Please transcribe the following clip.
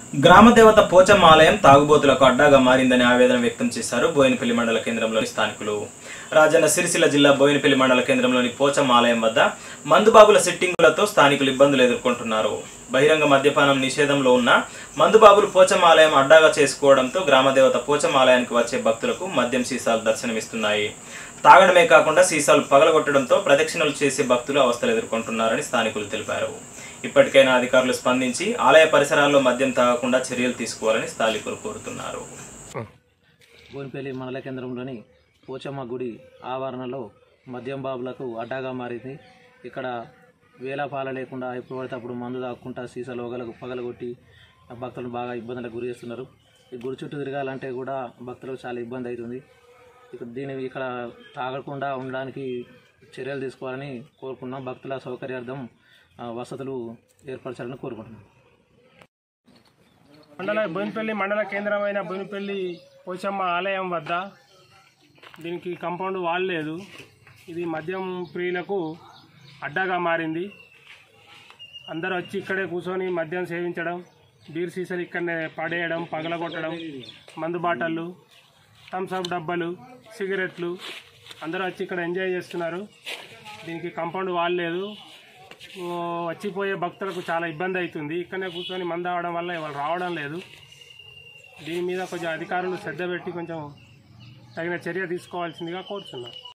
గ్రామదేవత పోచమ్మ ఆలయం తాగుబోతులకు అడ్డాగా మారిందని ఆవేదన వ్యక్తం చేశారు బోయినపల్లి మండల కేంద్రంలోని స్థానికులు రాజన్న సిరిసిల్ల జిల్లా బోయినపల్లి మండల కేంద్రంలోని పోచమ్మ ఆలయం వద్ద మందుబాబుల సిట్టింగులతో స్థానికులు ఇబ్బందులు ఎదుర్కొంటున్నారు బహిరంగ మద్యపానం నిషేధంలో ఉన్న మందుబాబులు పోచమ్మ ఆలయం అడ్డాగా చేసుకోవడంతో గ్రామదేవత పోచమ్మ ఆలయానికి వచ్చే భక్తులకు మద్యం సీసాలు దర్శనమిస్తున్నాయి తాగడమే కాకుండా సీసాలు పగలగొట్టడంతో ప్రదక్షిణలు చేసే భక్తులు అవస్థలు ఎదుర్కొంటున్నారని స్థానికులు తెలిపారు ఇప్పటికైనా అధికారులు స్పందించి ఆలయ పరిసరాల్లో మద్యం తాగకుండా చర్యలు తీసుకోవాలని స్థానికులు కోరుతున్నారు బోనిపల్లి మండల కేంద్రంలోని పోచమ్మ గుడి ఆవరణలో మద్యం బాబులకు అడ్డాగా మారింది ఇక్కడ వేలపాల లేకుండా ఎప్పుడు పడితే అప్పుడు మందు తాక్కుంటా సీసాలు ఒకలకు పగలగొట్టి ఆ భక్తులను బాగా ఇబ్బందులకు గురి చేస్తున్నారు ఈ గుడి చుట్టూ తిరగాలంటే కూడా భక్తులకు చాలా ఇబ్బంది అవుతుంది ఇక్కడ దీని ఇక్కడ తాగకుండా ఉండడానికి చర్యలు తీసుకోవాలని కోరుకున్నాం భక్తుల సౌకర్యార్థం ఆ, వసతులు ఏర్పరచాలని కోరుకుంటున్నాం మండల బోయినపల్లి మండల కేంద్రమైన బోయినపల్లి పోచమ్మ ఆలయం వద్ద దీనికి కాంపౌండ్ వాల్ లేదు ఇది మద్యం ప్రియులకు అడ్డాగా మారింది అందరూ వచ్చి ఇక్కడే కూర్చొని మద్యం సేవించడం బీర్ సీసాలు ఇక్కడనే పడేయడం పగలగొట్టడం మందు బాటళ్ళు థమ్స్అప్ డబ్బాలు సిగరెట్లు అందరూ వచ్చి ఇక్కడ ఎంజాయ్ చేస్తున్నారు దీనికి కాంపౌండ్ వాల్ లేదు ఓ, వచ్చిపోయే భక్తులకు చాలా ఇబ్బంది అవుతుంది ఇక్కడనే కూర్చొని మంద అవడం వల్ల వాళ్ళు రావడం లేదు దీని మీద కొంచెం అధికారులు శ్రద్ధ పెట్టి కొంచెం తగిన చర్య తీసుకోవాల్సిందిగా కోరుతున్నాను